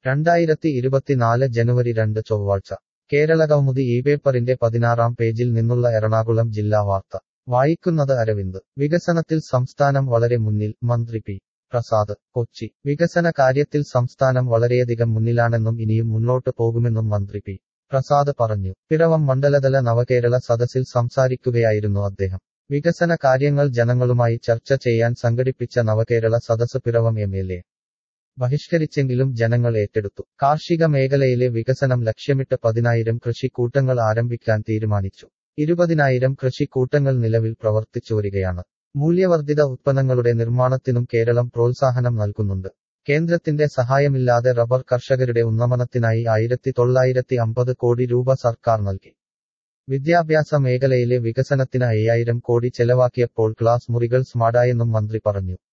രണ്ടായിരത്തി ഇരുപത്തിനാല് ജനുവരി രണ്ട് ചൊവ്വാഴ്ച കേരളകൗമുദി ഈ പേപ്പറിന്റെ പതിനാറാം പേജിൽ നിന്നുള്ള എറണാകുളം ജില്ലാ വാർത്ത വായിക്കുന്നത് അരവിന്ദ് വികസനത്തിൽ സംസ്ഥാനം വളരെ മുന്നിൽ മന്ത്രി പി പ്രസാദ് കൊച്ചി വികസന കാര്യത്തിൽ സംസ്ഥാനം വളരെയധികം മുന്നിലാണെന്നും ഇനിയും മുന്നോട്ട് പോകുമെന്നും മന്ത്രി പി പ്രസാദ് പറഞ്ഞു പിറവം മണ്ഡലതല നവകേരള സദസ്സിൽ സംസാരിക്കുകയായിരുന്നു അദ്ദേഹം വികസന കാര്യങ്ങൾ ജനങ്ങളുമായി ചർച്ച ചെയ്യാൻ സംഘടിപ്പിച്ച Navakerala Sadas Piravom M L A ബഹിഷ്കരിച്ചെങ്കിലും ജനങ്ങൾ ഏറ്റെടുത്തു കാർഷിക മേഖലയിലെ വികസനം ലക്ഷ്യമിട്ട് പതിനായിരം കൃഷിക്കൂട്ടങ്ങൾ ആരംഭിക്കാൻ തീരുമാനിച്ചു ഇരുപതിനായിരം കൃഷിക്കൂട്ടങ്ങൾ നിലവിൽ പ്രവർത്തിച്ചുവരികയാണ് മൂല്യവർദ്ധിത ഉത്പന്നങ്ങളുടെ നിർമ്മാണത്തിനും കേരളം പ്രോത്സാഹനം നൽകുന്നുണ്ട് കേന്ദ്രത്തിന്റെ സഹായമില്ലാതെ റബ്ബർ കർഷകരുടെ ഉന്നമനത്തിനായി ആയിരത്തി തൊള്ളായിരത്തി അമ്പത് കോടി രൂപ സർക്കാർ നൽകി വിദ്യാഭ്യാസ മേഖലയിലെ വികസനത്തിന് അയ്യായിരം കോടി ചെലവാക്കിയപ്പോൾ ക്ലാസ് മുറികൾ സ്മാർട്ടായെന്നും മന്ത്രി പറഞ്ഞു